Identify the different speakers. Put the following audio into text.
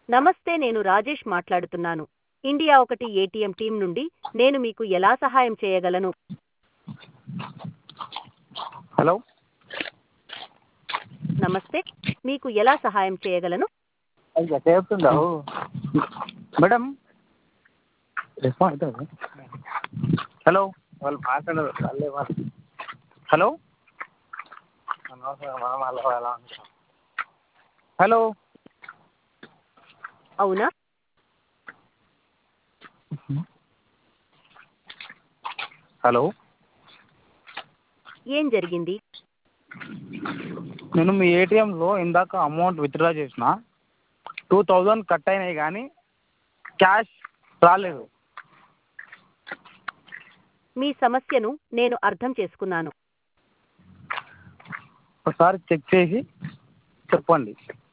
Speaker 1: నమస్తే నేను రాజేష్ మాట్లాడుతున్నాను ఇండియా ఒకటి ఏటీఎం టీం నుండి నేను మీకు ఎలా సహాయం చేయగలను
Speaker 2: హలో
Speaker 1: నమస్తే మీకు ఎలా సహాయం చేయగలను
Speaker 2: అది ఎట్లా చెప్తుండవు మేడం రెస్పాన్స్ అవుతుంది హలో వాళ్ళు మాట్లాడరు వాళ్ళే వాళ్ళు హలో అనవసరంగా మనం వాళ్ళ వాళ్ళ అనుకుంటాం. హలో
Speaker 1: అవునా
Speaker 2: హలో
Speaker 1: ఏం జరిగింది
Speaker 2: నేను మీ ఏటీఎంలో ఇందాక అమౌంట్ విత్డ్రా చేసిన టూ థౌజండ్ కట్ అయినాయి కానీ క్యాష్ రాలేదు
Speaker 1: మీ సమస్యను నేను అర్థం చేసుకున్నాను
Speaker 2: ఒకసారి చెక్ చేసి చెప్పండి